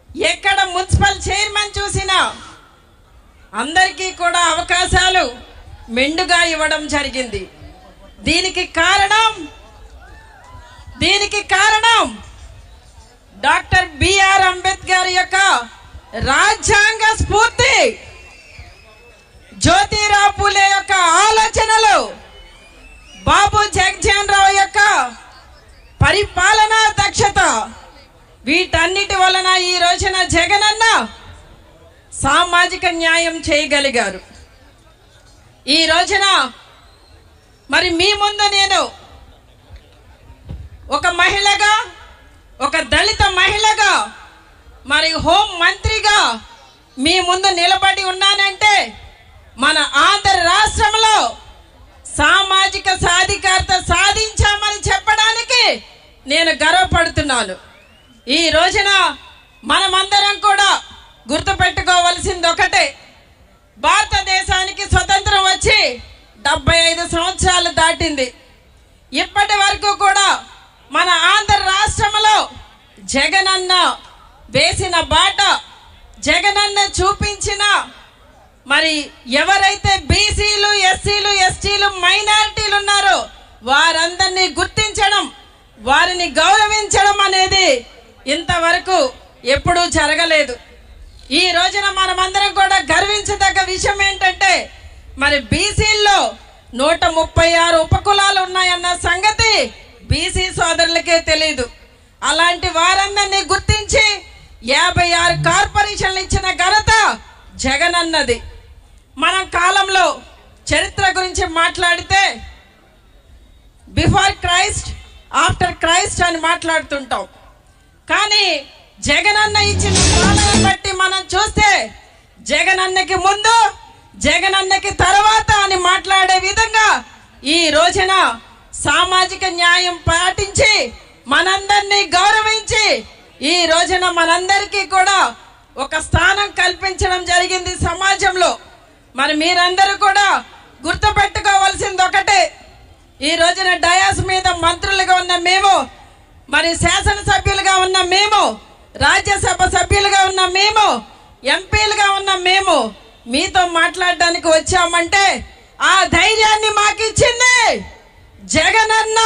ఎక్కడ municipal chairman చూసినా అందరికీ కూడా అవకాశాలు మెండుగా ఇవ్వడం జరిగింది దీనికి కారణం దీనికి కారణం డాక్టర్ బిఆర్ అంబేద్కర్ యొక్క రాజ్యాంగ స్ఫూర్తి జ్యోతిరావు పూలే యొక్క ఆలోచనలు బాబు జగజీవన్ రావు యొక్క పరిపాలనా దక్షత వీటన్నిటి వలన ఈ రోజున జగనన్న సామాజిక న్యాయం చేయగలిగారు ఈ రోజున మరి మీ ముందు నేను ఒక మహిళగా ఒక దళిత మహిళగా మరి హోం మంత్రిగా మీ ముందు నిలబడి ఉన్నానంటే మన ఆంధ్ర రాష్ట్రంలో సామాజిక సాధికారత సాధించామని చెప్పడానికి నేను గర్వపడుతున్నాను ఈ రోజున మనమందరం కూడా గుర్తుపెట్టుకోవలసింది ఒకటే భారతదేశానికి స్వతంత్రం వచ్చి డెబ్బై ఐదు సంవత్సరాలు దాటింది ఇప్పటి వరకు కూడా మన ఆంధ్ర రాష్ట్రంలో జగనన్న వేసిన బాట జగనన్న చూపించిన మరి ఎవరైతే బీసీలు ఎస్సీలు ఎస్టీలు మైనారిటీలు ఉన్నారో వారందరినీ గుర్తించడం వారిని గౌరవించడం అనేది ఇంతవరకు ఎప్పుడూ జరగలేదు ఈ రోజున మనమందరం కూడా గర్వించదగ్గ విషయం ఏంటంటే మరి బీసీల్లో నూట ముప్పై ఆరు ఉపకులాలు ఉన్నాయన్న సంగతి బీసీ సోదరులకే తెలియదు అలాంటి వారందరినీ గుర్తించి యాభై ఆరు కార్పొరేషన్లు ఇచ్చిన ఘనత జగనన్నది మనం కాలంలో చరిత్ర గురించి మాట్లాడితే బిఫోర్ క్రైస్ట్ ఆఫ్టర్ క్రైస్ట్ అని మాట్లాడుతుంటాం కానీ జగనన్న ఇచ్చిన పాలన బట్టి మనం చూస్తే జగనన్నకి ముందు జగనన్నకి తర్వాత అని మాట్లాడే విధంగా ఈ రోజున సామాజిక న్యాయం పాటించి మనందరినీ గౌరవించి ఈ రోజున మనందరికీ కూడా ఒక స్థానం కల్పించడం జరిగింది సమాజంలో మరి మీరందరూ కూడా గుర్తుపెట్టుకోవాల్సింది ఒకటే ఈ రోజున డయాస్ మీద మంత్రులుగా ఉన్న మేము మరి శాసనసభ్యులుగా ఉన్న మేము రాజ్యసభ సభ్యులుగా ఉన్న మేము ఎంపీలుగా ఉన్న మేము మీతో మాట్లాడడానికి వచ్చామంటే ఆ ధైర్యాన్ని మాకు ఇచ్చింది జగనన్న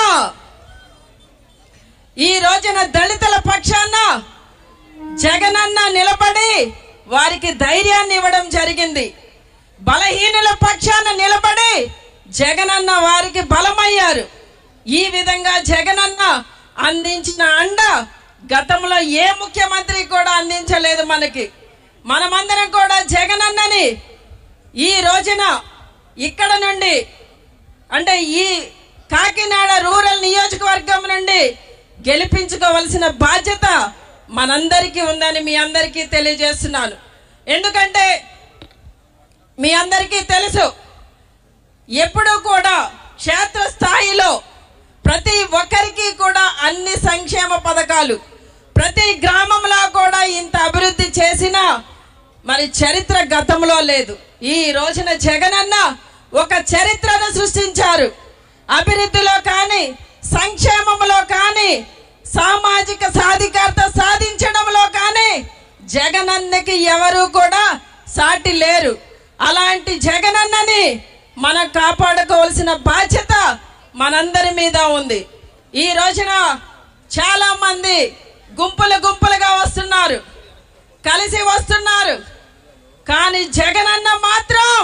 ఈ రోజున దళితుల పక్షాన జగనన్న నిలబడి వారికి ధైర్యాన్ని ఇవ్వడం జరిగింది బలహీనుల పక్షాన నిలబడి జగనన్న వారికి బలమయ్యారు ఈ విధంగా జగనన్న అందించిన అండ గతంలో ఏ ముఖ్యమంత్రి కూడా అందించలేదు మనకి మనమందరం కూడా జగనన్నని ఈ రోజున ఇక్కడ నుండి అంటే ఈ కాకినాడ రూరల్ నియోజకవర్గం నుండి గెలిపించుకోవలసిన బాధ్యత మనందరికీ ఉందని మీ అందరికీ తెలియజేస్తున్నాను ఎందుకంటే మీ అందరికీ తెలుసు ఎప్పుడూ కూడా క్షేత్ర స్థాయిలో ప్రతి ఒక్కరికి కూడా అన్ని సంక్షేమ పథకాలు ప్రతి గ్రామంలో కూడా ఇంత అభివృద్ధి చేసిన మరి చరిత్ర గతంలో లేదు ఈ రోజున జగనన్న ఒక చరిత్రను సృష్టించారు అభివృద్ధిలో కానీ సంక్షేమంలో కానీ సామాజిక సాధికారత సాధించడంలో కానీ జగనన్నకి ఎవరు కూడా సాటి లేరు అలాంటి జగనన్నని మనం కాపాడుకోవాల్సిన బాధ్యత మనందరి మీద ఉంది ఈ రోజున చాలా మంది గుంపులు గుంపులుగా వస్తున్నారు కలిసి వస్తున్నారు కానీ జగనన్న మాత్రం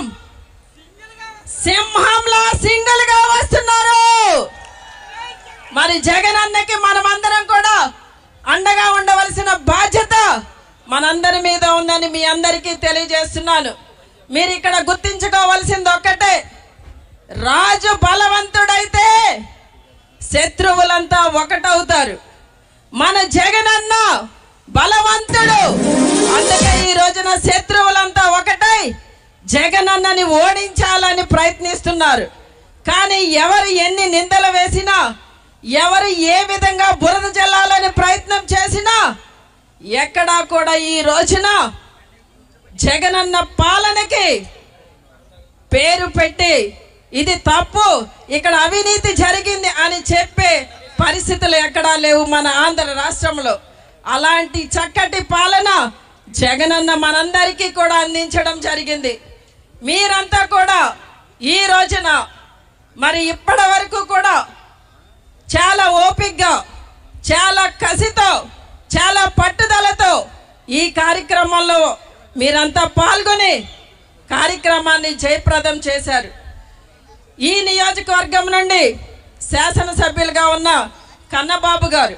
సింహంలా సింగిల్ గా వస్తున్నారు మరి జగనన్నకి మనమందరం కూడా అండగా ఉండవలసిన బాధ్యత మనందరి మీద ఉందని మీ అందరికీ తెలియజేస్తున్నాను మీరు ఇక్కడ గుర్తించుకోవాల్సింది ఒక్కటే రాజు బలవంతుడైతే శత్రువులంతా ఒకటవుతారు మన జగనన్న బలవంతుడు అందుకే ఈ రోజున శత్రువులంతా ఒకటై జగనన్నని ఓడించాలని ప్రయత్నిస్తున్నారు కానీ ఎవరు ఎన్ని నిందలు వేసినా ఎవరు ఏ విధంగా బురద జల్లాలని ప్రయత్నం చేసినా ఎక్కడా కూడా ఈ రోజున జగనన్న పాలనకి పేరు పెట్టి ఇది తప్పు ఇక్కడ అవినీతి జరిగింది అని చెప్పే పరిస్థితులు ఎక్కడా లేవు మన ఆంధ్ర రాష్ట్రంలో అలాంటి చక్కటి పాలన జగనన్న మనందరికీ కూడా అందించడం జరిగింది మీరంతా కూడా ఈ రోజున మరి ఇప్పటి వరకు కూడా చాలా ఓపిగ్గా చాలా కసితో చాలా పట్టుదలతో ఈ కార్యక్రమంలో మీరంతా పాల్గొని కార్యక్రమాన్ని జయప్రదం చేశారు ఈ నియోజకవర్గం నుండి శాసనసభ్యులుగా ఉన్న కన్నబాబు గారు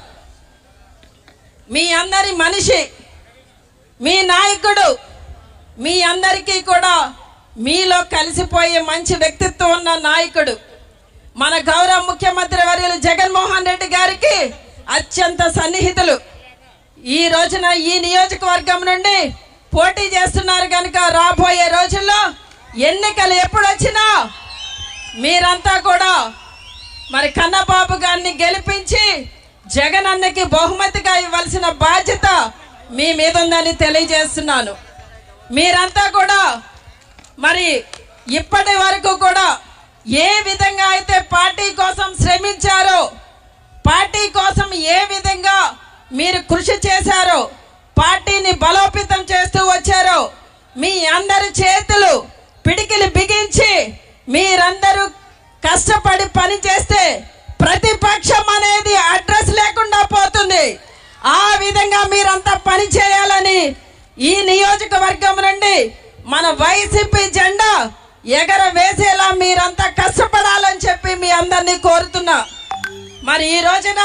మీ అందరి మనిషి మీ నాయకుడు మీ అందరికీ కూడా మీలో కలిసిపోయే మంచి వ్యక్తిత్వం ఉన్న నాయకుడు మన గౌరవ ముఖ్యమంత్రి వర్యులు జగన్మోహన్ రెడ్డి గారికి అత్యంత సన్నిహితులు ఈ రోజున ఈ నియోజకవర్గం నుండి పోటీ చేస్తున్నారు కనుక రాబోయే రోజుల్లో ఎన్నికలు ఎప్పుడు వచ్చినా మీరంతా కూడా మరి కన్నబాబు గారిని గెలిపించి జగన్ అన్నకి బహుమతిగా ఇవ్వాల్సిన బాధ్యత మీ మీద ఉందని తెలియజేస్తున్నాను మీరంతా కూడా మరి ఇప్పటి వరకు కూడా ఏ విధంగా అయితే పార్టీ కోసం శ్రమించారో పార్టీ కోసం ఏ విధంగా మీరు కృషి చేశారో పార్టీని బలోపేతం చేస్తూ వచ్చారో మీ అందరి చేతులు పిడికిలి బిగించి మీరందరూ కష్టపడి పని చేస్తే ప్రతిపక్షం అనేది అడ్రస్ లేకుండా పోతుంది ఆ విధంగా మీరంతా పని చేయాలని ఈ నియోజకవర్గం నుండి మన వైసీపీ జెండా ఎగర వేసేలా మీరంతా కష్టపడాలని చెప్పి మీ అందరినీ కోరుతున్నా మరి ఈ రోజున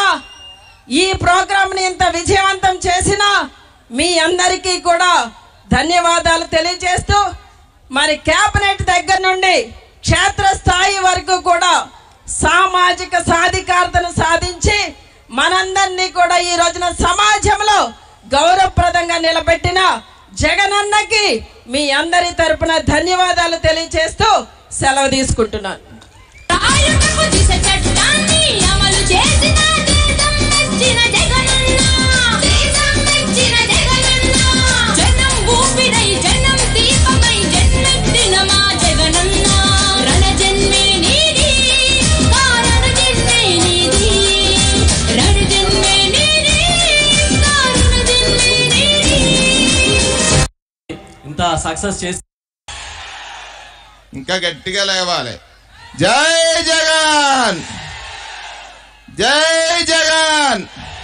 ఈ ప్రోగ్రాంని ఇంత విజయవంతం చేసిన మీ అందరికీ కూడా ధన్యవాదాలు తెలియజేస్తూ మరి కేబినెట్ దగ్గర నుండి క్షేత్రస్థాయి వరకు కూడా సామాజిక సాధికారతను సాధించి మనందరినీ కూడా ఈ రోజున సమాజంలో గౌరవప్రదంగా నిలబెట్టిన జగనన్నకి మీ అందరి తరపున ధన్యవాదాలు తెలియజేస్తూ సెలవు తీసుకుంటున్నాను ఆయుధపు దిశ చట్టాన్ని అమలు చేసిన దేశం మెచ్చిన జగనన్న దేశం మెచ్చిన జగనన్న జనం ఊపిరై జనం దీపమై జన్మెత్తిన మా జగనన్న రణ జన్మే నీది కారణ జన్మే నీది రణ జన్మే నీది కారణ జన్మే నీది ఇంత సక్సెస్ చేసి ఇంకా గట్టిగా లేవాలి జై జగన్ జై జగన్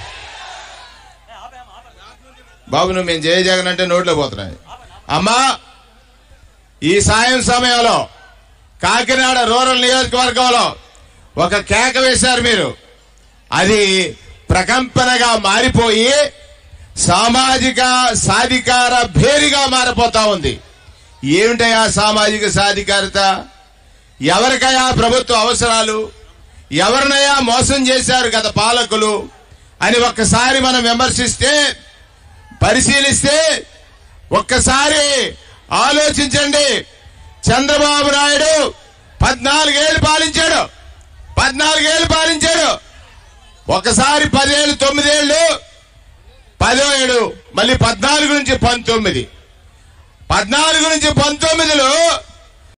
బాబు నువ్వు మేము జై జగన్ అంటే నోట్లో పోతున్నాయి అమ్మా ఈ సాయం సమయంలో కాకినాడ రూరల్ నియోజకవర్గంలో ఒక కేక వేశారు మీరు అది ప్రకంపనగా మారిపోయి సామాజిక సాధికార భేరిగా మారిపోతా ఉంది ఏమిటయా సామాజిక సాధికారత ఎవరికయా ప్రభుత్వ అవసరాలు ఎవరినయా మోసం చేశారు గత పాలకులు అని ఒక్కసారి మనం విమర్శిస్తే పరిశీలిస్తే ఒక్కసారి ఆలోచించండి చంద్రబాబు నాయుడు పద్నాలుగేళ్లు పాలించాడు పద్నాలుగేళ్లు పాలించాడు ఒకసారి పదేళ్ళు తొమ్మిదేళ్లు పదో ఏడు మళ్ళీ పద్నాలుగు నుంచి పంతొమ్మిది పద్నాలుగు నుంచి పంతొమ్మిదిలో